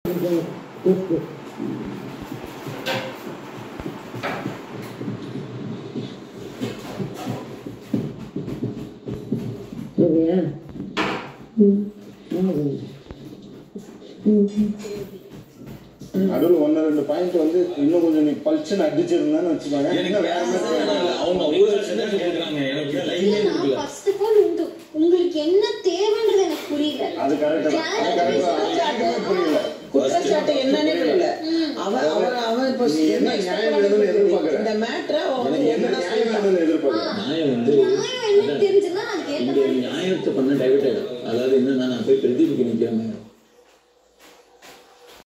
சரியா நடுவில் ஒன்று ரெண்டு பாயிண்ட் வந்து இன்னும் கொஞ்சம் நீ பல்ச்சுன்னு அடிச்சிருந்தான்னு வச்சுக்கோங்க எனக்கு இன்னும் வேற வேற மாதிரி மாதிரி இல்ல. அவங்க அவ்வளவு வருஷம் கேட்கறாங்க எனக்கு லைனே இருக்குல்ல ஃபர்ஸ்ட் ஆஃப் ஆல் உண்டு உங்களுக்கு என்ன தேவைன்றது எனக்கு புரியல அது கரெக்ட் தான் அது கரெக்ட் தான் எனக்குமே புரியல குற்றச்சாட்டு என்னன்னே புரியல அவன் அவன் அவன் இப்போ நீ என்ன நியாயம் வேணும்னு எதிர்பார்க்கற? இந்த மேட்ரை அவன் வந்து எனக்கு என்ன என்ன நியாயம் வேணும்னு எதிர்பார்க்குறேன் நியாயம் வந்து நியாயம் என்னன்னு தெரிஞ்சுன்னா அதுக்கு ஏத்த இங்க மாதிரி நியாயத்தை பண்ண டைவர்ட் ஆயிடும் அதாவது என்னன்னா நான் போய் பிரதீபுக்கு நிக்கிறேன்